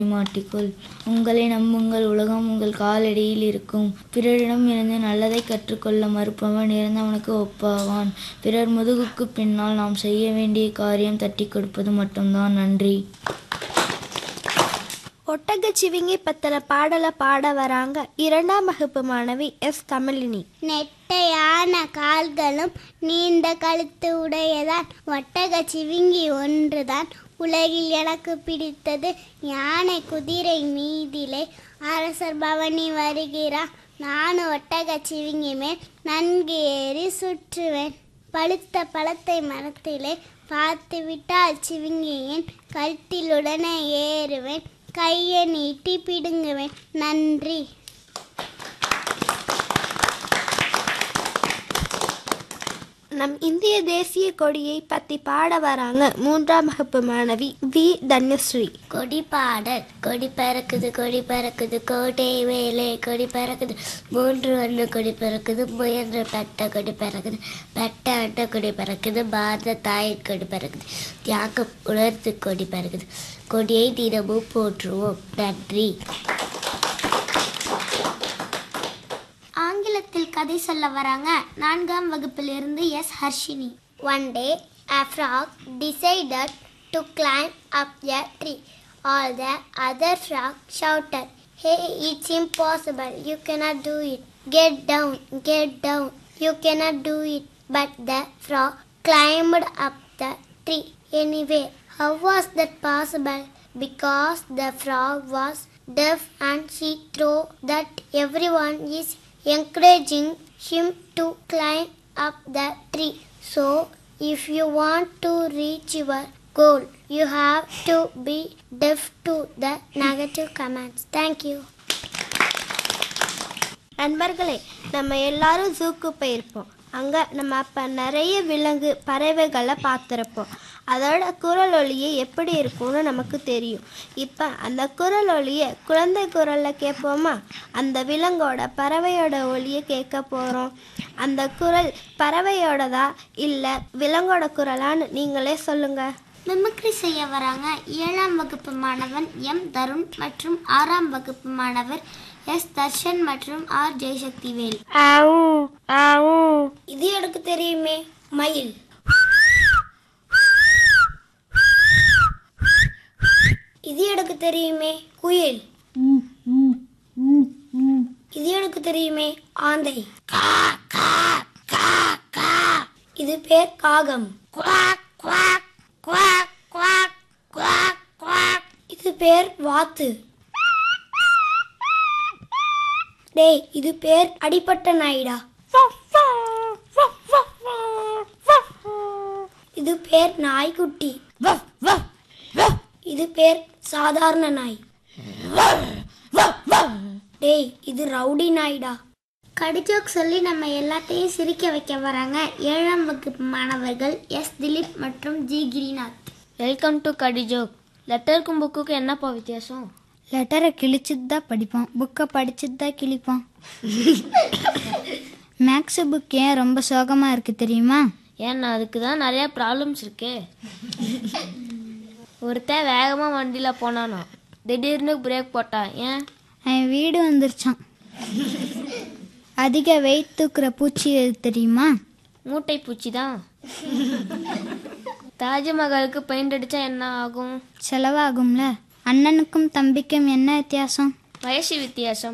மாட்டிக்கொள் உங்களை நம்புங்கள் உலகம் உங்கள் காலடியில் இருக்கும் பிறரிடம் இருந்து நல்லதை கற்றுக்கொள்ள மறுப்பவன் இறந்தவனுக்கு ஒப்பாவான் பிறர் முதுகுக்கு பின்னால் நாம் செய்ய வேண்டிய காரியம் தட்டி கொடுப்பது மட்டும்தான் நன்றி ஒட்டகச்சிவிங்கி பத்திர பாடலை பாட வராங்க இரண்டாம் வகுப்பு மாணவி எஸ் கமலினி நெட்டையான கால்களும் நீண்ட கழுத்து உடையதான் ஒட்டக சிவிங்கி ஒன்றுதான் உலகில் எனக்கு பிடித்தது யானை குதிரை மீதிலே அரசர் பவனி வருகிறான் நானும் ஒட்டக சிவிங்கி மேல் நன்கு ஏறி சுற்றுவேன் பழுத்த பழத்தை மரத்திலே பார்த்து விட்டால் சிவிங்கியின் கழுத்திலுடனே ஏறுவேன் கையை நீட்டி பிடுங்குவேன் நன்றி நம் இந்திய தேசிய கொடியை பத்தி பாட வராங்க மூன்றாம் வகுப்பு மாணவி வி தன்யஸ்ரீ கொடி பாடல் கொடி பறக்குது கொடி பறக்குது கோட்டை வேலை கொடி பறக்குது மூன்று வண்ண கொடி பறக்குது முயன்ற பெட்ட கொடி பறக்குது பெட்ட அண்ட கொடி பறக்குது பாரத தாயின் கொடி பறக்குது தியாகம் உணர்த்து கொடி பறக்குது கொடியை தினமும் போற்றுவோம் நன்றி ஆங்கிலத்தில் கதை சொல்ல வராங்க நான்காம் வகுப்பிலிருந்து S Harshini one day a frog decided to climb up a tree all the other frogs shouted hey it's impossible you cannot do it get down get down you cannot do it but the frog climbed up the tree anyway how was that possible because the frog was deaf and she thought that everyone is encouraging him to climb up the tree. So, if you want to reach your goal, you have to be deaf to the negative comments. Thank you. நண்பர்களே நம்ம எல்லாரும் ஜூக்கு போயிருப்போம் அங்கே நம்ம அப்போ நிறைய விலங்கு பறவைகளை பார்த்துருப்போம் அதோட குரல் ஒலியை எப்படி இருக்கும்னு நமக்கு தெரியும் இப்போ அந்த குரல் ஒலியை குழந்தை குரலில் கேட்போமா அந்த விலங்கோட பறவையோட ஒலியை கேட்க போகிறோம் அந்த குரல் பறவையோடதா இல்லை விலங்கோட குரலான்னு நீங்களே சொல்லுங்கள் மிமிக்ரி செய்ய வராங்க ஏழாம் வகுப்பு மாணவன் எம் தருண் மற்றும் ஆறாம் வகுப்பு மாணவர் எஸ் தர்ஷன் மற்றும் ஆர் ஜெயசக்தி வேல் இது எனக்கு தெரியுமே மயில் இது எனக்கு தெரியுமே குயில் இது எனக்கு தெரியுமே ஆந்தை இது பேர் காகம் இது பேர் வாத்து டேய் இது பேர் அடிப்பட்ட நாயிடா இது பேர் நாய்க்குட்டி இது பேர் சாதாரண நாய் டேய் இது ரவுடி நாய்டா கடிஜோக் சொல்லி நம்ம எல்லாத்தையும் சிரிக்க வைக்க வராங்க ஏழாம் வகுப்பு மாணவர்கள் எஸ் திலீப் மற்றும் ஜி கிரிநாத் வெல்கம் டு கடிஜோக் லெட்டருக்கும் புக்குக்கும் என்னப்பா வித்தியாசம் லெட்டரை கிழிச்சிட்டு தான் படிப்போம் புக்கை படிச்சுட்டு தான் கிழிப்போம் மேக்ஸ் புக் ஏன் ரொம்ப சோகமாக இருக்குது தெரியுமா ஏன்னா அதுக்கு தான் நிறைய ப்ராப்ளம்ஸ் இருக்கே ஒருத்தன் வேகமாக வண்டியில் போனானோ திடீர்னு பிரேக் போட்டான் ஏன் அவன் வீடு வந்துருச்சான் அதிக வெயிட் தூக்குற பூச்சி எது தெரியுமா மூட்டை பூச்சி தான் தாஜ்மஹாலுக்கு பெயிண்ட் அடித்தா என்ன ஆகும் செலவாகும்ல அண்ணனுக்கும் தம்பிக்கும் என்ன வித்தியாசம் வயசு வித்தியாசம்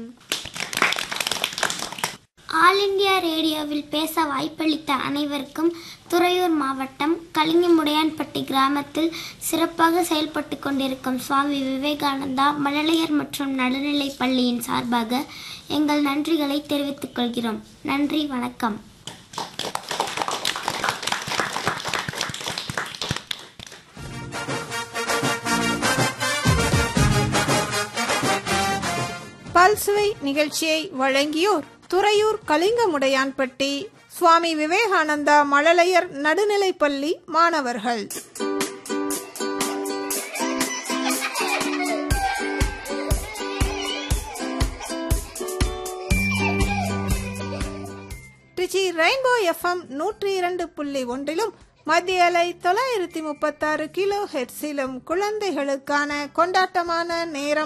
ஆல் இந்தியா ரேடியோவில் பேச வாய்ப்பளித்த அனைவருக்கும் துறையூர் மாவட்டம் கலிங்கமுடையான்பட்டி கிராமத்தில் சிறப்பாக செயல்பட்டு கொண்டிருக்கும் சுவாமி விவேகானந்தா மழலையர் மற்றும் நடுநிலைப் பள்ளியின் சார்பாக எங்கள் நன்றிகளை தெரிவித்துக் கொள்கிறோம் நன்றி வணக்கம் பல்சுவை நிகழ்ச்சியை வழங்கியோர் துறையூர் கலிங்கமுடையான்பட்டி சுவாமி விவேகானந்தா மழலையர் நடுநிலைப்பள்ளி மாணவர்கள் திருச்சி ரெயின்போ எஃப்எம் நூற்றி இரண்டு புள்ளி ஒன்றிலும் மத்திய அலை தொள்ளாயிரத்தி முப்பத்தாறு கிலோ ஹெர்ஸிலும் குழந்தைகளுக்கான கொண்டாட்டமான நேரம்